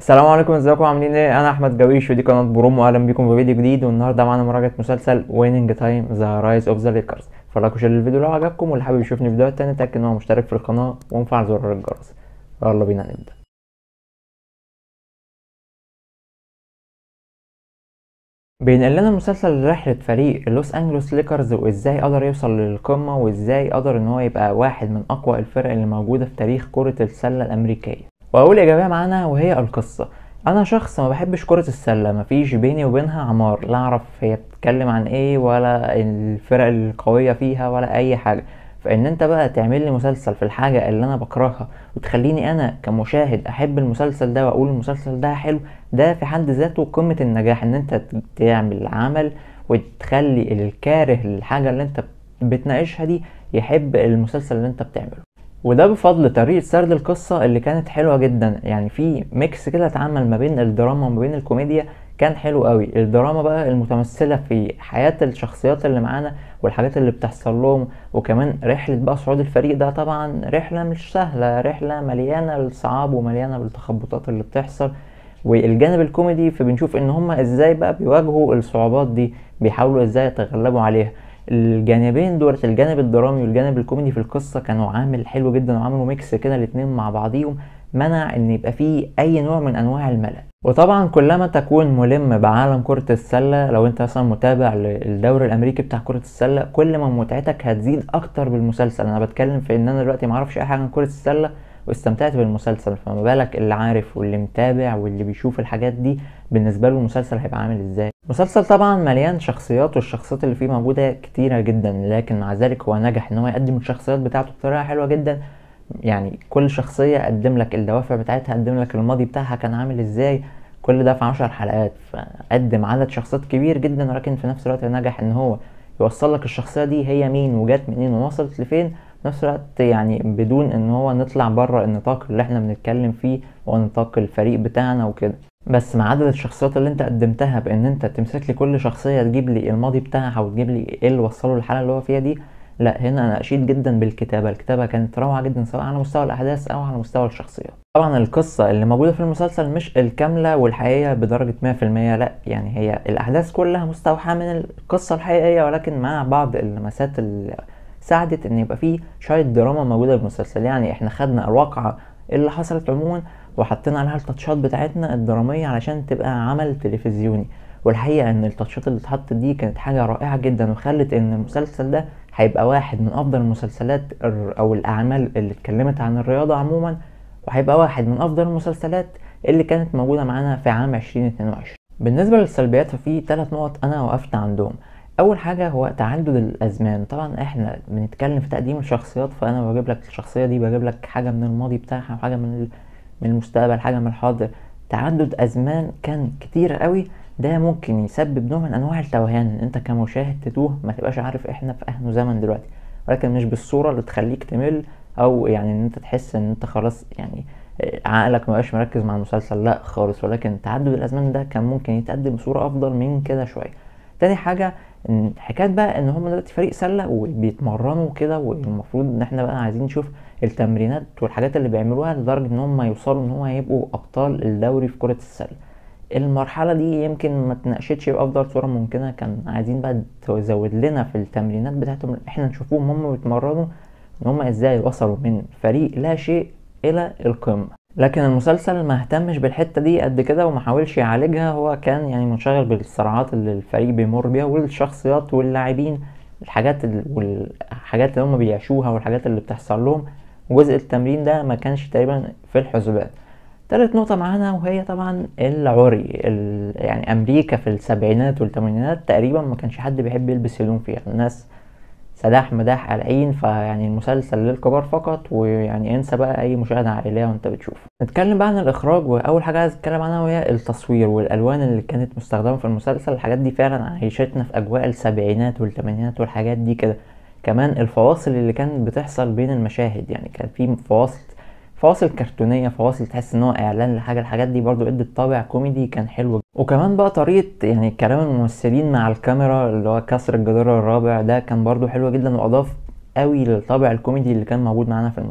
السلام عليكم ازيكم عاملين ايه انا احمد جويش ودي قناه برومو واهلا بيكم في فيديو جديد والنهارده معانا مراجعه مسلسل ويننج تايم ذا رايز اوف ذا ليكرز فلايك وشير الفيديو لو عجبكم واللي حابب يشوفني في فيديوهات تانية اتاكد ان هو مشترك في القناه ومفعل زر الجرس يلا بينا نبدا بينقل لنا المسلسل رحلة فريق لوس انجلوس ليكرز وازاي قدر يوصل للقمة وازاي قدر ان هو يبقى واحد من اقوى الفرق اللي موجودة في تاريخ كرة السلة الامريكية واول ايجابية معانا وهي القصة انا شخص ما بحبش كرة السلة مفيش بيني وبينها عمار لا اعرف هي بتتكلم عن ايه ولا الفرق القوية فيها ولا اي حاجة فان انت بقى تعمل لي مسلسل في الحاجة اللي انا بكرهها وتخليني انا كمشاهد احب المسلسل ده واقول المسلسل ده حلو ده في حد ذاته قمة النجاح ان انت تعمل عمل وتخلي الكاره للحاجة اللي انت بتناقشها دي يحب المسلسل اللي انت بتعمله وده بفضل طريقة سرد القصة اللي كانت حلوة جدا يعني في ميكس كده اتعمل ما بين الدراما وما بين الكوميديا كان حلو قوي الدراما بقى المتمثلة في حياة الشخصيات اللي معانا والحاجات اللي بتحصل لهم وكمان رحلة بقى صعود الفريق ده طبعا رحلة مش سهلة رحلة مليانة بالصعاب ومليانة بالتخبطات اللي بتحصل والجانب الكوميدي فبنشوف ان هما ازاي بقى بيواجهوا الصعوبات دي بيحاولوا ازاي يتغلبوا عليها الجانبين دولت الجانب الدرامي والجانب الكوميدي في القصة كانوا عامل حلو جدا وعملوا ميكس كده الاتنين مع بعضيهم منع ان يبقى فيه اي نوع من انواع الملل وطبعا كلما تكون ملم بعالم كرة السلة لو انت مثلا متابع للدوري الامريكي بتاع كرة السلة كل ما متعتك هتزيد اكتر بالمسلسل انا بتكلم في ان انا دلوقتي معرفش اي حاجة عن كرة السلة واستمتعت بالمسلسل فما بالك اللي عارف واللي متابع واللي بيشوف الحاجات دي بالنسبة له المسلسل هيبقى عامل ازاي مسلسل طبعا مليان شخصيات والشخصيات اللي فيه موجودة كتيرة جدا لكن مع ذلك هو نجح ان هو يقدم الشخصيات بتاعته بطريقة حلوة جدا يعني كل شخصية قدم لك الدوافع بتاعتها قدم لك الماضي بتاعها كان عامل ازاي كل ده في عشر حلقات فقدم عدد شخصيات كبير جدا ولكن في نفس الوقت نجح ان هو يوصل لك الشخصية دي هي مين وجات منين ووصلت لفين في نفس الوقت يعني بدون ان هو نطلع بره النطاق اللي احنا بنتكلم فيه ونطاق الفريق بتاعنا وكده بس مع عدد الشخصيات اللي انت قدمتها بان انت تمسك لي كل شخصيه تجيب لي الماضي بتاعها وتجيب لي ايه اللي وصله للحاله اللي هو فيها دي لا هنا انا اشيد جدا بالكتابه الكتابه كانت روعه جدا سواء على مستوى الاحداث او على مستوى الشخصيات طبعا القصه اللي موجوده في المسلسل مش الكامله والحقيقيه بدرجه 100% لا يعني هي الاحداث كلها مستوحاه من القصه الحقيقيه ولكن مع بعض اللمسات اللي ساعدت ان يبقى فيه شويه دراما موجوده في المسلسل يعني احنا خدنا الواقعه اللي حصلت عموما وحطينا عليها التاتشات بتاعتنا الدراميه علشان تبقى عمل تلفزيوني والحقيقه ان التاتشات اللي اتحطت دي كانت حاجه رائعه جدا وخلت ان المسلسل ده هيبقى واحد من افضل المسلسلات او الاعمال اللي اتكلمت عن الرياضه عموما وهيبقى واحد من افضل المسلسلات اللي كانت موجوده معانا في عام 2022 بالنسبه للسلبيات ففي ثلاث نقط انا وقفت عندهم اول حاجه هو تعدد الازمان طبعا احنا بنتكلم في تقديم الشخصيات فانا بجيب لك الشخصيه دي بجيب لك حاجه من الماضي بتاعها وحاجه من من المستقبل حاجه من الحاضر تعدد ازمان كان كتير قوي ده ممكن يسبب نوع من انواع التوهان انت كمشاهد تتوه ما تبقاش عارف احنا في اهنو زمن دلوقتي ولكن مش بالصوره اللي تخليك تمل او يعني ان انت تحس ان انت خلاص يعني عقلك مبقاش مركز مع المسلسل لا خالص ولكن تعدد الازمان ده كان ممكن يتقدم بصوره افضل من كده شويه تاني حاجه ان حكايه بقى ان هم دلوقتي فريق سله وبيتمرنوا كده والمفروض ان احنا بقى عايزين نشوف التمرينات والحاجات اللي بيعملوها لدرجه ان هم يوصلوا ان هم يبقوا ابطال الدوري في كره السله المرحلة دي يمكن ما تناقشتش بأفضل صورة ممكنة كان عايزين بقى تزود لنا في التمرينات بتاعتهم احنا نشوفوهم هم بيتمرنوا ان هم ازاي وصلوا من فريق لا شيء إلى القمة لكن المسلسل ما اهتمش بالحته دي قد كده وما حاولش يعالجها هو كان يعني منشغل بالصراعات اللي الفريق بيمر بيها والشخصيات واللاعبين الحاجات والحاجات اللي هم بيعيشوها والحاجات اللي بتحصل لهم وجزء التمرين ده ما كانش تقريبا في الحسبان تالت نقطة معانا وهي طبعا العري يعني أمريكا في السبعينات والثمانينات تقريبا ما كانش حد بيحب يلبس هدوم فيها الناس سداح مداح قلعين فيعني المسلسل للكبار فقط ويعني انسى بقى اي مشاهده عائليه وانت بتشوفه نتكلم بقى عن الاخراج واول حاجه عايز اتكلم عنها وهي التصوير والالوان اللي كانت مستخدمه في المسلسل الحاجات دي فعلا عيشتنا في اجواء السبعينات والثمانينات والحاجات دي كده كمان الفواصل اللي كانت بتحصل بين المشاهد يعني كان في فواصل فواصل كرتونيه فواصل تحس ان هو اعلان لحاجه الحاجات دي برضو ادت طابع كوميدي كان حلو وكمان بقى طريقه يعني كلام الممثلين مع الكاميرا اللي هو كسر الجدار الرابع ده كان برضو حلو جدا واضاف قوي للطابع الكوميدي اللي كان موجود معانا في المسلسل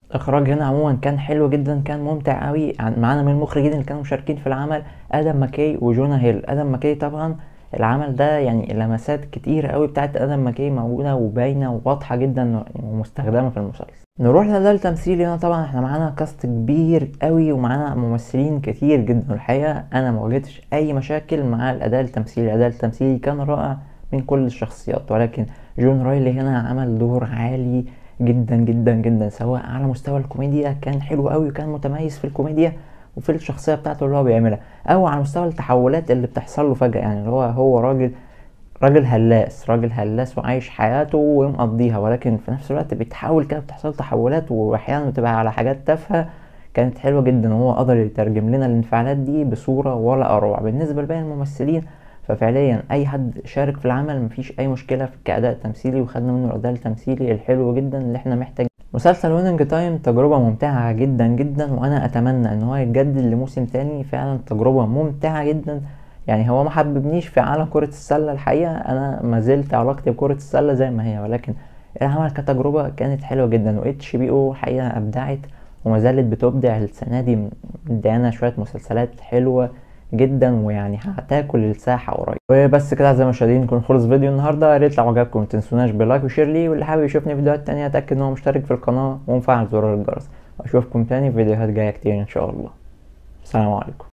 الاخراج هنا عموما كان حلو جدا كان ممتع قوي معانا من المخرجين اللي كانوا مشاركين في العمل ادم ماكي وجونا هيل ادم ماكي طبعا العمل ده يعني لمسات كتير قوي بتاعت ادم ماكي موجوده وباينه وواضحه جدا ومستخدمه في المسلسل نروح لده التمثيل هنا طبعا احنا معانا كاست كبير قوي ومعانا ممثلين كتير جدا الحقيقه انا ما واجهتش اي مشاكل مع الاداء التمثيلي الاداء التمثيلي كان رائع من كل الشخصيات ولكن جون رايلي هنا عمل دور عالي جدا جدا جدا سواء على مستوى الكوميديا كان حلو قوي وكان متميز في الكوميديا وفي الشخصيه بتاعته اللي هو بيعملها او على مستوى التحولات اللي بتحصل له فجاه يعني اللي هو هو راجل راجل هلاس راجل هلاس وعايش حياته ومقضيها ولكن في نفس الوقت بتحاول كده بتحصل تحولات واحيانا بتبقى على حاجات تافهه كانت حلوه جدا وهو قدر يترجم لنا الانفعالات دي بصوره ولا اروع بالنسبه لباقي الممثلين ففعليا اي حد شارك في العمل مفيش اي مشكله في كاداء تمثيلي وخدنا منه الاداء التمثيلي الحلو جدا اللي احنا محتاجين مسلسل ويننج تايم تجربة ممتعة جدا جدا وانا اتمنى ان هو يتجدد لموسم تاني فعلا تجربة ممتعة جدا يعني هو ما حببنيش في عالم كرة السلة الحقيقة انا ما زلت علاقتي بكرة السلة زي ما هي ولكن العمل كتجربة كانت حلوة جدا و اتش بي او حقيقة ابدعت وما زالت بتبدع السنة دي مديانا شوية مسلسلات حلوة جدا ويعني هتاكل الساحة قريب وبس كده اعزائي المشاهدين نكون خلص فيديو النهارده يا ريت لو عجبكم متنسوناش بلايك وشير لي واللي حابب يشوفني فيديوهات تانية اتاكد ان هو مشترك في القناة ومفعل زرار الجرس واشوفكم تاني في فيديوهات جاية كتير ان شاء الله السلام عليكم